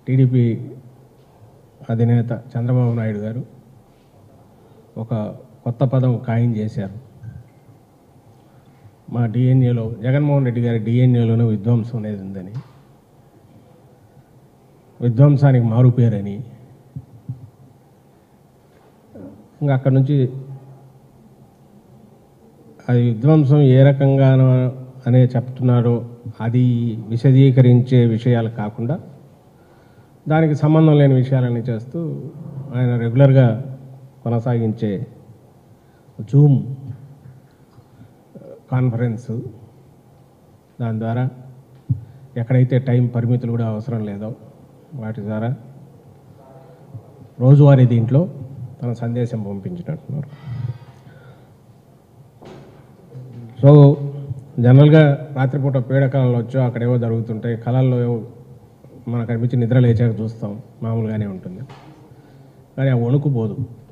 TDP అధినేత చంద్రబాబు నాయుడు గారు ఒక కొత్త పదం ఖాయం చేశారు మా డిఎన్ఏలో జగన్మోహన్ రెడ్డి గారి డిఎన్ఏలోనే విధ్వంసం అనేది ఉందని విధ్వంసానికి మారు పేరని ఇంకా అక్కడ నుంచి అది విధ్వంసం ఏ రకంగానో అనే చెప్తున్నారో అది విశదీకరించే విషయాలు కాకుండా దానికి సంబంధం లేని విషయాలన్నీ చేస్తూ ఆయన రెగ్యులర్గా కొనసాగించే జూమ్ కాన్ఫరెన్స్ దాని ద్వారా ఎక్కడైతే టైం పరిమితులు కూడా అవసరం లేదో వాటి ద్వారా రోజువారీ దీంట్లో తన సందేశం పంపించినట్టున్నారు సో జనరల్గా రాత్రిపూట పీడకలలో వచ్చో అక్కడేవో జరుగుతుంటాయి కళల్లో ఏవో మనకు అనిపించి నిద్ర లేచాక చూస్తాం మామూలుగానే ఉంటుంది కానీ ఆ వణుకు పోదు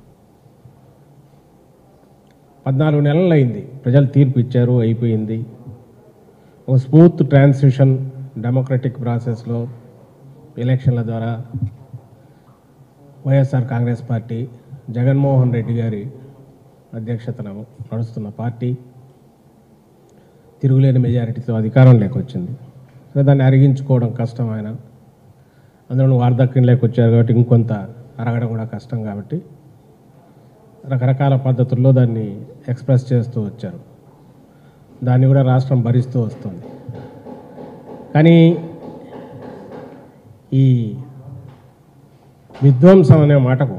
పద్నాలుగు నెలలు అయింది ప్రజలు తీర్పు ఇచ్చారు అయిపోయింది ఒక స్మూత్ ట్రాన్సిషన్ డెమోక్రటిక్ ప్రాసెస్లో ఎలక్షన్ల ద్వారా వైఎస్ఆర్ కాంగ్రెస్ పార్టీ జగన్మోహన్ రెడ్డి గారి అధ్యక్షతన నడుస్తున్న పార్టీ తిరుగులేని మెజారిటీతో అధికారంలోకి వచ్చింది సో దాన్ని అరిగించుకోవడం కష్టం ఆయన అందులో వార్ధక్యంలోకి వచ్చారు కాబట్టి ఇంకొంత అరగడం కూడా కష్టం కాబట్టి రకరకాల పద్ధతుల్లో దాన్ని ఎక్స్ప్రెస్ చేస్తూ వచ్చారు దాన్ని కూడా రాష్ట్రం భరిస్తూ వస్తుంది కానీ ఈ విధ్వంసం అనే మాటకు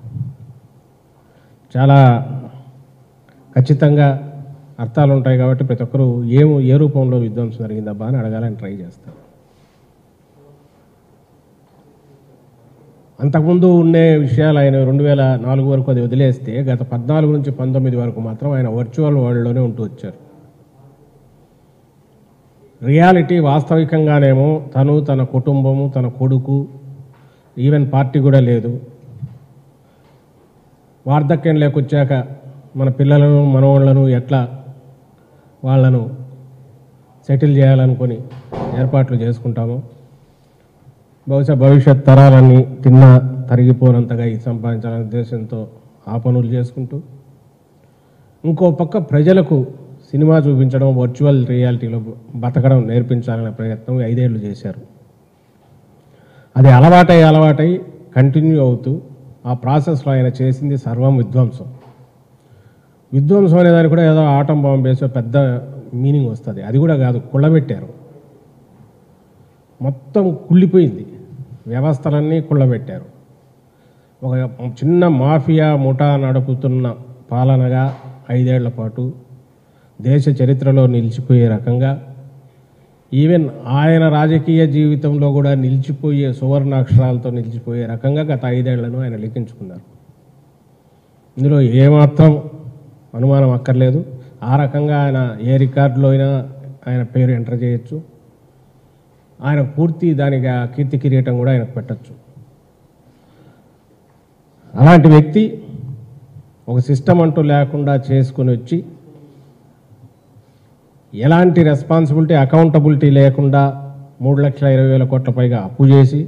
చాలా ఖచ్చితంగా అర్థాలు ఉంటాయి కాబట్టి ప్రతి ఒక్కరూ ఏ ఏ రూపంలో విధ్వంసం జరిగిందబ్బా అని అడగాలని ట్రై చేస్తారు అంతకుముందు ఉండే విషయాలు ఆయన రెండు వేల నాలుగు వరకు అది వదిలేస్తే గత పద్నాలుగు నుంచి పంతొమ్మిది వరకు మాత్రం ఆయన వర్చువల్ వరల్డ్లోనే ఉంటూ వచ్చారు రియాలిటీ వాస్తవికంగానేమో తను తన కుటుంబము తన కొడుకు ఈవెన్ పార్టీ కూడా లేదు వార్ధక్యం లేకొచ్చాక మన పిల్లలను మనవాళ్లను ఎట్లా వాళ్ళను సెటిల్ చేయాలనుకొని ఏర్పాట్లు చేసుకుంటామో బహుశా భవిష్యత్ తరాలన్నీ తిన్నా తరిగిపోనంతగా ఇది సంపాదించాలనే ఉద్దేశంతో ఆ పనులు చేసుకుంటూ ఇంకో పక్క ప్రజలకు సినిమా చూపించడం వర్చువల్ రియాలిటీలో బతకడం నేర్పించాలనే ప్రయత్నం ఐదేళ్లు చేశారు అది అలవాటై అలవాటై కంటిన్యూ అవుతూ ఆ ప్రాసెస్లో ఆయన చేసింది సర్వం విధ్వంసం విధ్వంసం అనే దానికి కూడా ఏదో ఆటం బాంబు వేసే పెద్ద మీనింగ్ వస్తుంది అది కూడా కాదు కుళ్ళబెట్టారు మొత్తం కుళ్ళిపోయింది వ్యవస్థలన్నీ కుళ్ళబెట్టారు ఒక చిన్న మాఫియా ముఠా నడుపుతున్న పాలనగా ఐదేళ్ల పాటు దేశ చరిత్రలో నిలిచిపోయే రకంగా ఈవెన్ ఆయన రాజకీయ జీవితంలో కూడా నిలిచిపోయే సువర్ణాక్షరాలతో నిలిచిపోయే రకంగా గత ఐదేళ్లను ఆయన లిఖించుకున్నారు ఇందులో ఏమాత్రం అనుమానం అక్కర్లేదు ఆ రకంగా ఆయన ఏ రికార్డులో అయినా ఆయన పేరు ఎంటర్ చేయొచ్చు ఆయన పూర్తి దానికి ఆ కీర్తి కిరీటం కూడా ఆయనకు పెట్టచ్చు అలాంటి వ్యక్తి ఒక సిస్టమ్ అంటూ లేకుండా చేసుకుని వచ్చి ఎలాంటి రెస్పాన్సిబిలిటీ అకౌంటబిలిటీ లేకుండా మూడు లక్షల ఇరవై వేల కోట్ల పైగా అప్పు చేసి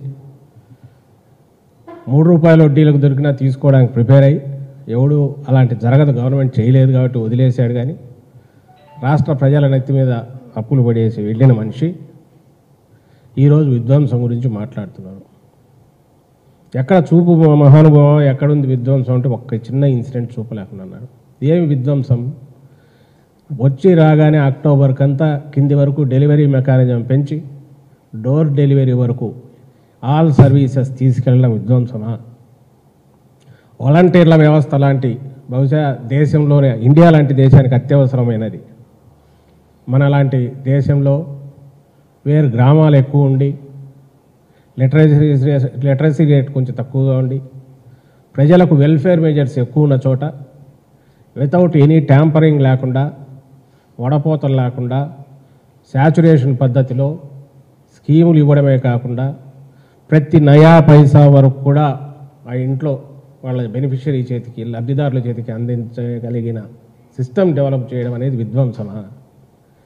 మూడు రూపాయల వడ్డీలకు దొరికినా తీసుకోవడానికి ప్రిపేర్ అయ్యి ఎవడు అలాంటి జరగదు గవర్నమెంట్ చేయలేదు కాబట్టి వదిలేశాడు కానీ రాష్ట్ర ప్రజల నెత్తి మీద అప్పులు పడేసి వెళ్ళిన మనిషి ఈరోజు విధ్వంసం గురించి మాట్లాడుతున్నారు ఎక్కడ చూపు మహానుభావం ఎక్కడుంది విధ్వంసం అంటే ఒక్క చిన్న ఇన్సిడెంట్ చూపలేకుండా అన్నారు ఏమి విధ్వంసం వచ్చి రాగానే అక్టోబర్ కంతా కింది వరకు డెలివరీ మెకానిజం పెంచి డోర్ డెలివరీ వరకు ఆల్ సర్వీసెస్ తీసుకెళ్ళడం విధ్వంసమా వాలంటీర్ల వ్యవస్థ లాంటి బహుశా దేశంలోనే ఇండియా లాంటి దేశానికి అత్యవసరమైనది మన లాంటి దేశంలో వేరు గ్రామాలు ఎక్కువ ఉండి లిటరసీ లిటరసీ రేట్ కొంచెం తక్కువగా ఉండి ప్రజలకు వెల్ఫేర్ మెజర్స్ ఎక్కువ ఉన్న చోట వితౌట్ ఎనీ ట్యాంపరింగ్ లేకుండా వడపోతలు లేకుండా శాచురేషన్ పద్ధతిలో స్కీములు ఇవ్వడమే కాకుండా ప్రతి నయా పైసా వరకు కూడా ఆ ఇంట్లో వాళ్ళ బెనిఫిషరీ చేతికి లబ్ధిదారుల చేతికి అందించగలిగిన సిస్టమ్ డెవలప్ చేయడం అనేది విధ్వంసమా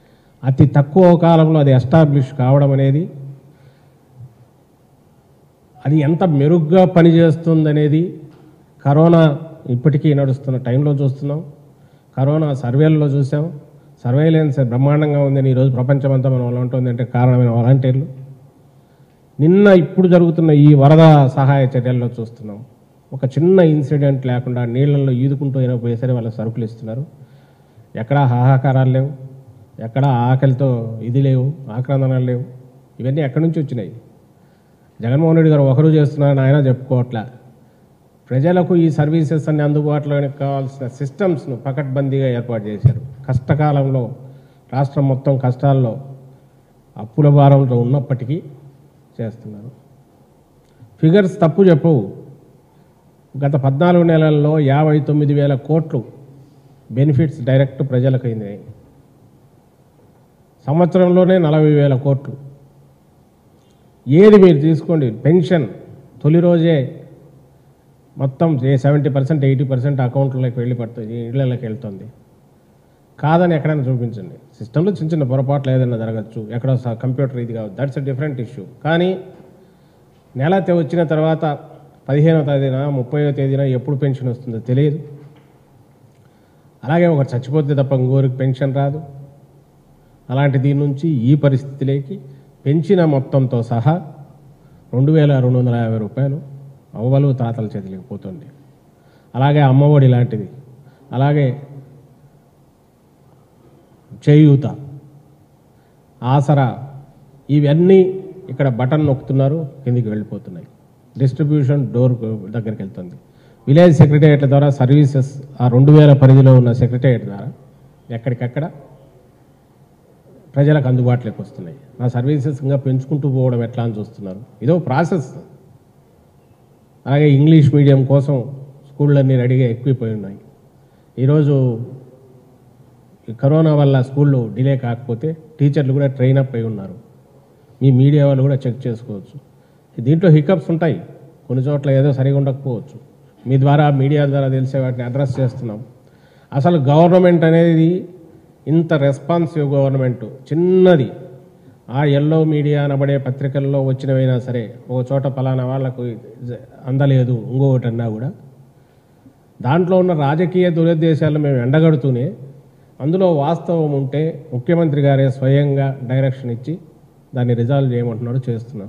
అతి తక్కువ కాలంలో అది ఎస్టాబ్లిష్ కావడం అనేది అది ఎంత మెరుగ్గా పనిచేస్తుందనేది కరోనా ఇప్పటికీ నడుస్తున్న టైంలో చూస్తున్నాం కరోనా సర్వేలలో చూసాం సర్వేలెన్స్ బ్రహ్మాండంగా ఉందని ఈరోజు ప్రపంచమంతా మనం ఎలా ఉంటుంది అంటే కారణమైన వాలంటీర్లు నిన్న ఇప్పుడు జరుగుతున్న ఈ వరద సహాయ చర్యల్లో చూస్తున్నాం ఒక చిన్న ఇన్సిడెంట్ లేకుండా నీళ్ళల్లో ఈదుకుంటూ అయినా పోయేసరి వాళ్ళకి సరుకులు ఇస్తున్నారు ఎక్కడా హాహాకారాలు లేవు ఎక్కడా ఆకలితో ఇది లేవు ఆక్రందనలు లేవు ఇవన్నీ ఎక్కడి నుంచి వచ్చినాయి జగన్మోహన్ రెడ్డి గారు ఒకరు చేస్తున్నారని ఆయన చెప్పుకోవట్లే ప్రజలకు ఈ సర్వీసెస్ అన్ని అందుబాటులోకి కావాల్సిన సిస్టమ్స్ను పకడ్బందీగా ఏర్పాటు చేశారు కష్టకాలంలో రాష్ట్రం మొత్తం కష్టాల్లో అప్పుల భారంతో ఉన్నప్పటికీ చేస్తున్నారు ఫిగర్స్ తప్పు చెప్పవు గత పద్నాలుగు నెలల్లో యాభై తొమ్మిది వేల కోట్లు బెనిఫిట్స్ డైరెక్ట్ ప్రజలకు అయినాయి సంవత్సరంలోనే నలభై వేల కోట్లు ఏది మీరు తీసుకోండి పెన్షన్ తొలి రోజే మొత్తం సెవెంటీ పర్సెంట్ ఎయిటీ పర్సెంట్ అకౌంట్లోకి వెళ్ళి పడుతుంది ఇళ్లలోకి వెళ్తుంది కాదని ఎక్కడైనా చూపించండి సిస్టంలో చిన్న చిన్న పొరపాట్లు ఏదైనా జరగచ్చు ఎక్కడో స- కంప్యూటర్ ఇది కావచ్చు దట్స్ అ డిఫరెంట్ ఇష్యూ కానీ నెల తె- వచ్చిన తర్వాత పదిహేనవ తేదీన ముప్పైవ తేదీన ఎప్పుడు పెన్షన్ వస్తుందో తెలియదు అలాగే ఒకటి చచ్చిపోతే తప్ప ఇంకోరికి పెన్షన్ రాదు అలాంటి దీని నుంచి ఈ పరిస్థితిలోకి పెంచిన మొత్తంతో సహా రెండు వేల రెండు వందల యాభై రూపాయలు అవ్వలు తాతల చేతికి పోతుంది అలాగే అమ్మఒడి లాంటిది అలాగే చేయూత ఆసరా ఇవన్నీ ఇక్కడ బటన్ నొక్కుతున్నారు కిందికి వెళ్ళిపోతున్నాయి డిస్ట్రిబ్యూషన్ డోర్ దగ్గరికి వెళ్తుంది విలేజ్ సెక్రటేరియట్ల ద్వారా సర్వీసెస్ ఆ రెండు వేల పరిధిలో ఉన్న సెక్రటేరియట్ ద్వారా ఎక్కడికక్కడ ప్రజలకు అందుబాటులోకి వస్తున్నాయి ఆ సర్వీసెస్ ఇంకా పెంచుకుంటూ పోవడం ఎట్లా అని చూస్తున్నారు ఇదో ప్రాసెస్ అలాగే ఇంగ్లీష్ మీడియం కోసం స్కూళ్ళన్నీ రెడీగా ఎక్కువైపోయి ఉన్నాయి ఈరోజు ఈ కరోనా వల్ల స్కూళ్ళు డిలే కాకపోతే టీచర్లు కూడా ట్రైన్ అప్ అయి ఉన్నారు మీ మీడియా వాళ్ళు కూడా చెక్ చేసుకోవచ్చు దీంట్లో హికప్స్ ఉంటాయి కొన్ని చోట్ల ఏదో సరిగా ఉండకపోవచ్చు మీ ద్వారా మీడియా ద్వారా తెలిసే వాటిని అడ్రస్ చేస్తున్నాం అసలు గవర్నమెంట్ అనేది ఇంత రెస్పాన్సివ్ గవర్నమెంట్ చిన్నది ఆ ఎల్లో మీడియా అనబడే పత్రికల్లో వచ్చినవైనా సరే ఒక చోట పలానా వాళ్ళకు జ- అందలేదు ఇంకొకటి అన్నా కూడా దాంట్లో ఉన్న రాజకీయ దురుద్దేశాలను మేము ఎండగడుతూనే అందులో వాస్తవం ఉంటే ముఖ్యమంత్రి గారే స్వయంగా డైరెక్షన్ ఇచ్చి దాన్ని రిజాల్వ్ చేయమంటున్నాడు చేస్తున్నాం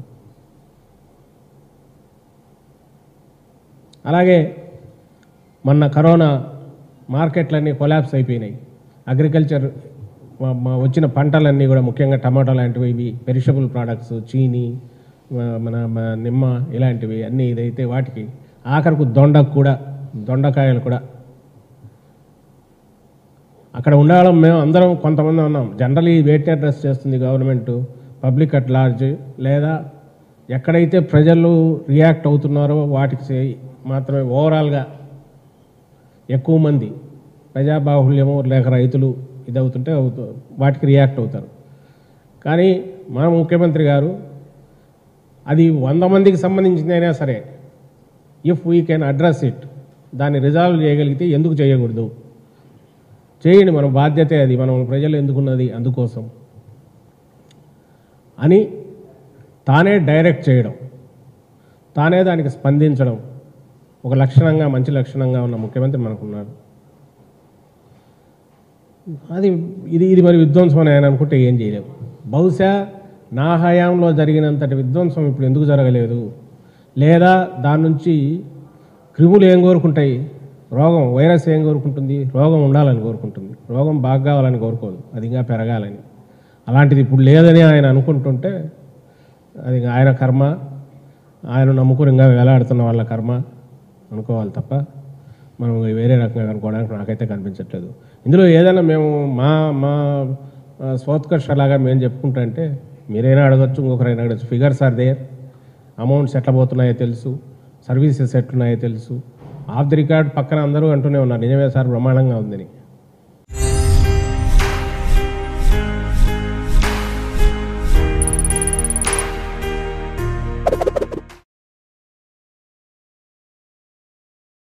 అలాగే మొన్న కరోనా మార్కెట్లన్నీ కొలాప్స్ అయిపోయినాయి అగ్రికల్చర్ మా- మా వచ్చిన పంటలన్నీ కూడా ముఖ్యంగా టమాటా లాంటివి ఇవి పెరిషబుల్ ప్రోడక్ట్స్ చీని మా- మన మన నిమ్మ ఇలాంటివి అన్నీ ఇదైతే వాటికి ఆఖరకు దొండకు కూడా దొండకాయలు కూడా అక్కడ ఉండడం మేము అందరం కొంతమంది ఉన్నాం జనరలీ వెయిట్ అడ్రస్ చేస్తుంది గవర్నమెంట్ పబ్లిక్ అట్ లార్జ్ లేదా ఎక్కడైతే ప్రజలు రియాక్ట్ అవుతున్నారో వాటికి చే- మాత్రమే ఓవరాల్గా ఎక్కువ మంది ప్రజాబాహుల్యము లేక రైతులు ఇదవుతుంటే అవుతూ వాటికి రియాక్ట్ అవుతారు కానీ మన ముఖ్యమంత్రి గారు అది వంద మందికి సంబంధించిందైనా సరే if we can address it దాన్ని రిజాల్వ్ చేయగలిగితే ఎందుకు చేయకూడదు చేయండి మన బాధ్యతే అది మనం ప్రజలు ఎందుకున్నది అందుకోసం అని తానే డైరెక్ట్ చేయడం తానే దానికి స్పందించడం ఒక లక్షణంగా మంచి లక్షణంగా ఉన్న ముఖ్యమంత్రి మనకున్నాడు అది ఇది ఇది మరి విధ్వంసం అని ఆయన అనుకుంటే ఏం చేయలేము బహుశా నా హయాంలో జరిగినంతటి విధ్వంసం ఇప్పుడు ఎందుకు జరగలేదు లేదా దాని నుంచి క్రిములు ఏం కోరుకుంటాయి రోగం వైరస్ ఏం కోరుకుంటుంది రోగం ఉండాలని కోరుకుంటుంది రోగం బాగా కావాలని కోరుకోదు అది ఇంకా పెరగాలని అలాంటిది ఇప్పుడు లేదని ఆయన అనుకుంటుంటే అది ఇంకా ఆయన కర్మ ఆయన నమ్ముకుని ఇంకా వేలాడుతున్న వాళ్ళ కర్మ అనుకోవాలి తప్ప మనం వేరే రకంగా అనుకోవడానికి నాకైతే కనిపించట్లేదు ఇందులో ఏదైనా మేము మా మా ఆ, స్వోత్కర్షలాగా మేము చెప్పుకుంటా అంటే మీరైనా అడగచ్చు ఇంకొకరైనా అడగచ్చు ఫిగర్స్ ఆర్ దేర్ అమౌంట్స్ ఎట్లా పోతున్నాయో తెలుసు సర్వీసెస్ ఎట్లున్నాయో తెలుసు ఆఫ్ ది రికార్డ్ పక్కన అందరూ అంటూనే ఉన్నారు నిజమే సార్ బ్రహ్మాండంగా ఉందని